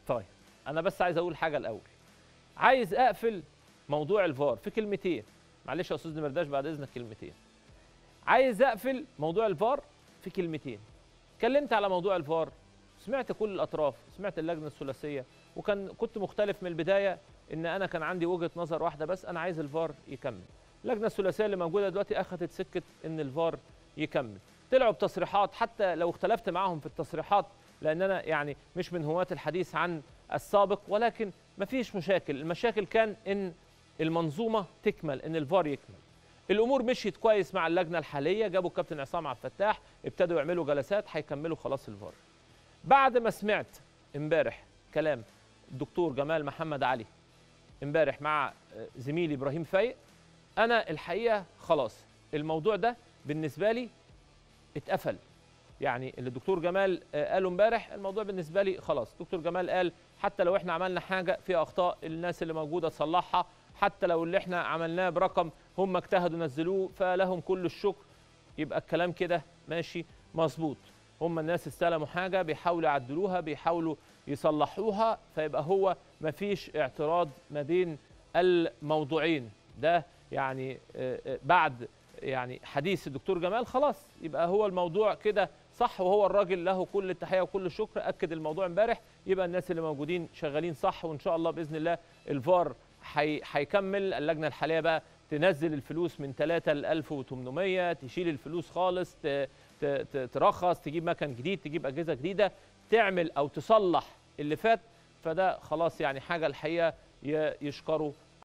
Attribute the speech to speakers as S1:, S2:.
S1: طيب انا بس عايز اقول حاجه الاول عايز اقفل موضوع الفار في كلمتين معلش يا استاذ مرداش بعد اذنك كلمتين عايز اقفل موضوع الفار في كلمتين اتكلمت على موضوع الفار سمعت كل الاطراف سمعت اللجنه الثلاثيه وكان كنت مختلف من البدايه ان انا كان عندي وجهه نظر واحده بس انا عايز الفار يكمل اللجنه الثلاثيه اللي موجوده دلوقتي اخذت سكه ان الفار يكمل طلعوا بتصريحات حتى لو اختلفت معاهم في التصريحات لان انا يعني مش من هواة الحديث عن السابق ولكن مفيش مشاكل المشاكل كان ان المنظومه تكمل ان الفار يكمل الامور مشيت كويس مع اللجنه الحاليه جابوا الكابتن عصام عبد الفتاح ابتدوا يعملوا جلسات هيكملوا خلاص الفار بعد ما سمعت امبارح كلام الدكتور جمال محمد علي امبارح مع زميلي ابراهيم فايق انا الحقيقه خلاص الموضوع ده بالنسبه لي اتقفل يعني اللي الدكتور جمال قاله امبارح الموضوع بالنسبه لي خلاص دكتور جمال قال حتى لو احنا عملنا حاجه في اخطاء الناس اللي موجوده تصلحها حتى لو اللي احنا عملناه برقم هم اجتهدوا نزلوه فلهم كل الشكر يبقى الكلام كده ماشي مظبوط هم الناس استلموا حاجه بيحاولوا يعدلوها بيحاولوا يصلحوها فيبقى هو مفيش اعتراض ما بين الموضوعين ده يعني بعد يعني حديث الدكتور جمال خلاص يبقى هو الموضوع كده صح وهو الراجل له كل التحيه وكل الشكر اكد الموضوع امبارح يبقى الناس اللي موجودين شغالين صح وان شاء الله باذن الله الفار هيكمل اللجنه الحاليه بقى تنزل الفلوس من 3 ل 1800 تشيل الفلوس خالص ترخص تجيب مكن جديد تجيب اجهزه جديده تعمل او تصلح اللي فات فده خلاص يعني حاجه الحقيقه يشكروا